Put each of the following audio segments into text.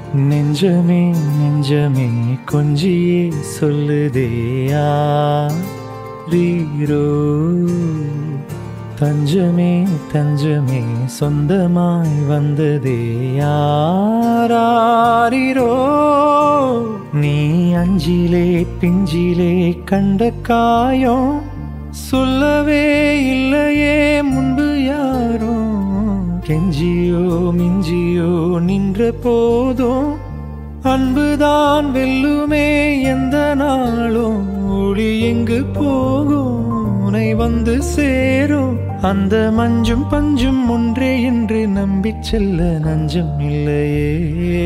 நெஞ்சமே நெஞ்சமே கொஞ்சியே சொல்லுதேயா ரீரோ தஞ்சமே தஞ்சமே சொந்தமாய் வந்ததே யாரோ நீ அஞ்சிலே பிஞ்சிலே கண்ட காயம் சொல்லவே இல்லையே முன்பு யாரோ கெஞ்சியோ மிஞ்சியோ நின்ற போதும் அன்புதான் வெல்லுமே எந்த நாளும் ஒளி எங்கு போகும் உனை வந்து சேரும் அந்த மஞ்சும் பஞ்சும் ஒன்றே என்று நம்பிச் செல்ல நஞ்சம் இல்லையே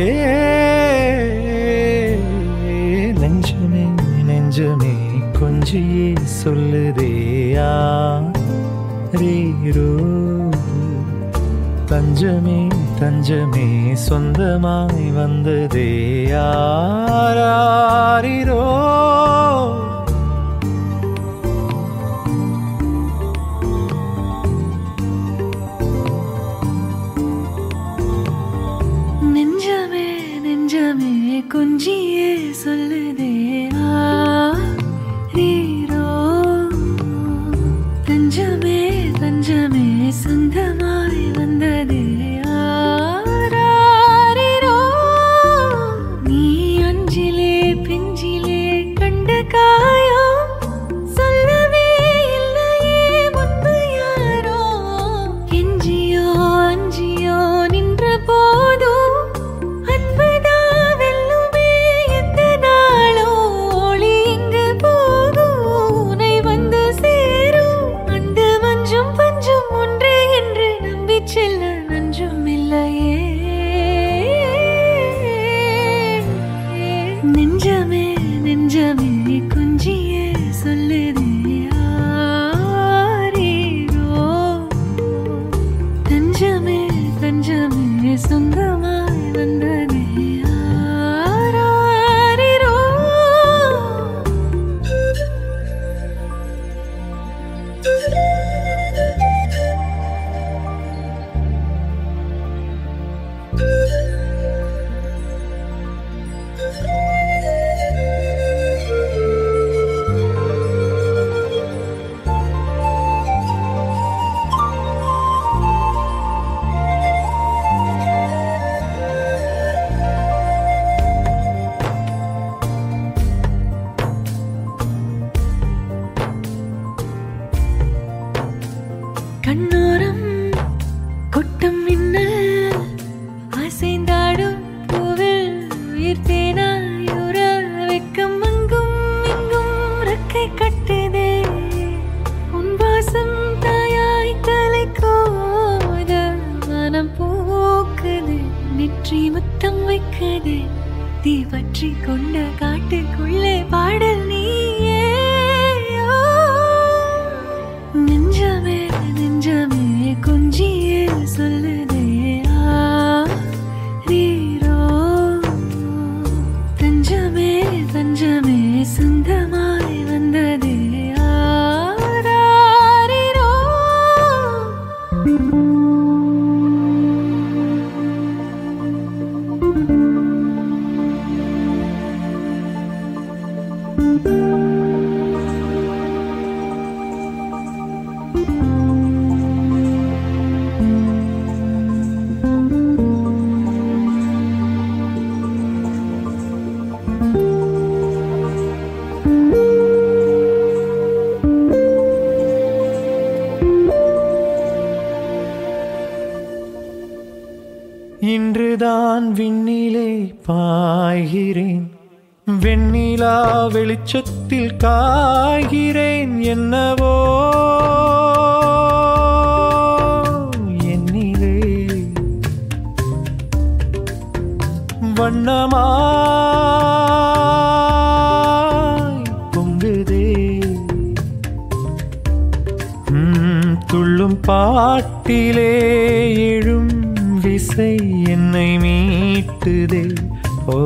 நெஞ்சமே நெஞ்சமே கொஞ்சியே சொல்லுதேயா ரீரோ தஞ்சமே தஞ்சமே சொந்தமாய் வந்ததே யாரோ நெஞ்சமே நெஞ்சமே கொஞ்சியே சொல்லுதே ஆ, ரீரோ. தஞ்சமே தஞ்சமே சொந்தமாய் வந்ததே ஆராரிரோ. நீ அஞ்சிலே பிஞ்சிலே கண்ட காயம் சொல்லவே இல்லையே முன்பு யாரோ கெஞ்சியோ அஞ்சியோ நின்ற போதும் அன்புதா வெல்லுமே எந்த நாளோ ஒளி இங்கு போகும் உனை வந்து சேரும் அந்த மஞ்சும் பஞ்சும் ஒன்றே என்று நம்பிச் செல்ல நஞ்சும் இல்லையே நெஞ்சமே நெஞ்சமே கொஞ்சியே சொல்லுதே ஆரீரோ. தஞ்சமே தஞ்சமே சொந்தமாய் வந்ததே ஆராரிரோ. கண்ணோரம் கொட்டும் மின்னல் அசைந்தாடும் பூவில் உயிர் தேனாயுற வெக்கம் அங்கும் இங்கும் ரெக்கை கட்டுதே உன் வாசம் தாயாய் தலை கோத மனம் பூக்குது நெற்றி முத்தம் வைக்குது தீ பற்றி கொண்ட காட்டுக்குள்ளே பாடல் நீயே ஓ. நெஞ்சமே நெஞ்சமே கொஞ்சியே சொல்லுதே ஆ, ரீரோ. தஞ்சமே தஞ்சமே சொந்தமாய் வந்ததே ஆராரிரோ. இன்றுதான் விண்ணிலே பாய்கிறேன் வெண்ணிலா வெளிச்சத்தில் காய்கிறேன் என்னவோ என்னிலே வண்ணமாய் பொங்குதே ம், துள்ளும் பாட்டிலே எழும் விசை என்னை மீட்டுதே ஓ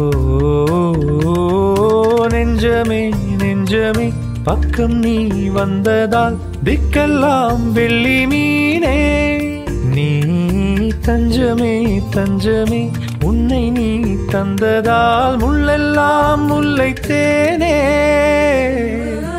நெஞ்சமே நெஞ்சமே பக்கம் நீ வந்ததால் திக்கெல்லாம் வெள்ளி மீனே நீ தஞ்சமே தஞ்சமே உன்னை நீ தந்ததால் முள்ளெல்லாம் முல்லை தேனே